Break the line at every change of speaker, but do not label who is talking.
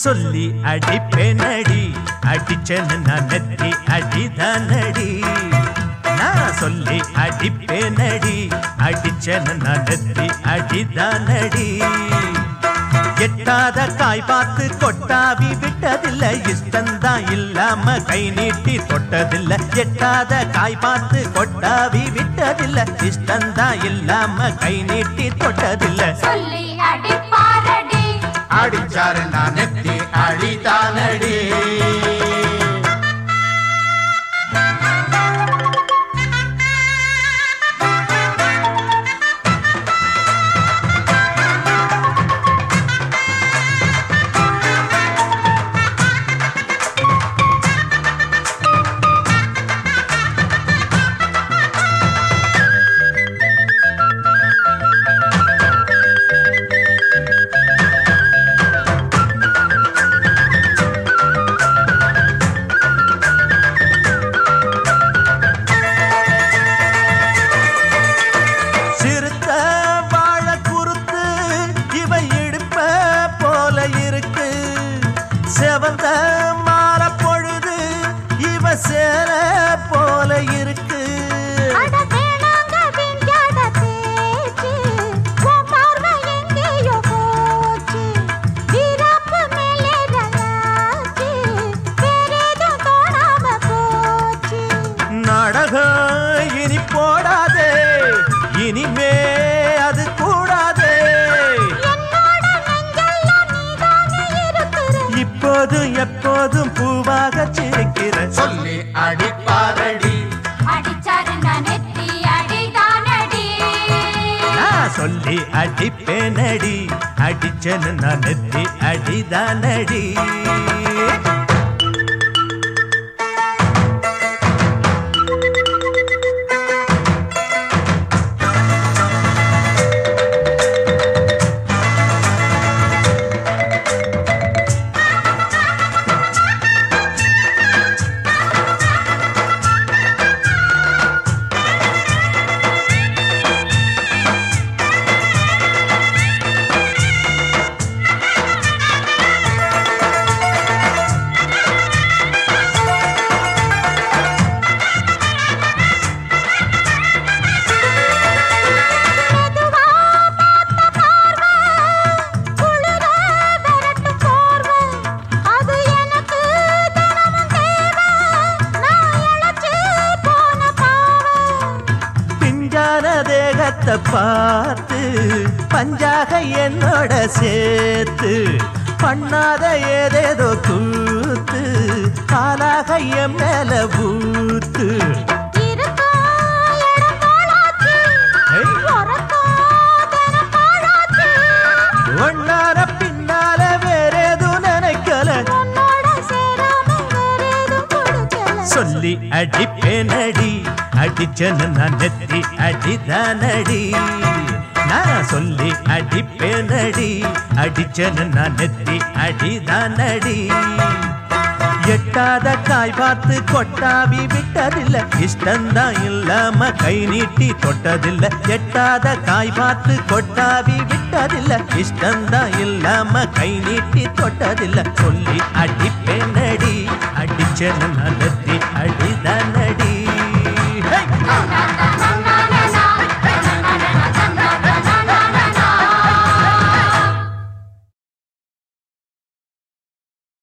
சொல்லி அடிப்பேனடி அடிச்சேன்னு நான் நெத்தி அடிதானடி நான் சொல்லி அடிப்பேனடி அடிச்சேன்னு நான் நெத்தி அடிதானடி எட்டாத காய் பார்த்து கொட்டாவி விட்டதில்லை இஷ்டந்தான் இல்லாம கை நீட்டி தொட்டதில்லை எட்டாத காய் பார்த்து கொட்டாவி விட்டதில்லை இஷ்டந்தான் இல்லாம கை நீட்டி தொட்டதில்லை
சொல்லி அடிப்பாரடி
அடிச்சாரு நான் நெத்தி அடிதானடி
சிறுத்த வாழ குறுத்து இவ இடுப்ப போல இருக்கு செவந்த மாற பொழுது இவ சேர போல இருக்கு
அட வேணாங்க விஞ்ஞான பேச்சு உன் பார்வை எங்கேயோ போச்சு வீராப்பு மேலே ரலாச்சு வேறேதும் தோணாம போச்சு
நாடகம் இனி போடாதே இனிமே அது கூடாதே
என்னோட நெஞ்செல்லாம் நீதானே இருக்கிற
இப்போதும் எப்போதும் பூவாக சிரிக்கிற
சொல்லி அடிப்பாரடி
அடிச்சாரு நான் நெத்தி அடிதானடி
நான் சொல்லி அடிப்பேனடி அடிச்சேன்னு நான் நெத்தி அடிதானடி
மெதுவா பார்த்த பார்வை, குளிர விரட்டும் போர்வை. அது எனக்கு தினமும் தேவை. நான் இளைச்சு போன பாவை.
பிஞ்சான தேகத்தை பார்த்து பஞ்சாக என்னோட சேர்த்து பண்ணாத ஏதேதோ கூத்து காலாக என் மேல பூத்து
இருக்கும் இடம் போலாச்சு.
ஏய்.
உறக்கம் தினம் பாழாச்சு.
ஒன்னார பின்னால வேறேதும் நினைக்கல
உன்னோட சேராம வேறேதும் கொடுக்கல.
சொல்லி அடிப்பேனடி அடிச்சன்னு நான் நெத்தி அடிதானடி நான் சொல்லி அடிப்பேனடி அடிச்சன்னு நான் நெத்தி அடிதானடி எட்டாத காய் பார்த்து கொட்டாவி விட்டதில்லை இஷ்டந்தான் இல்லாம கை நீட்டி தொட்டதில்லை எட்டாத காய் பார்த்து கொட்டாவி விட்டதில்லை இஷ்டந்தான் இல்லாம கை நீட்டி தொட்டதில்லை சொல்லி அடிப்பேனடி அடிச்சேன்னு நான் நெத்தி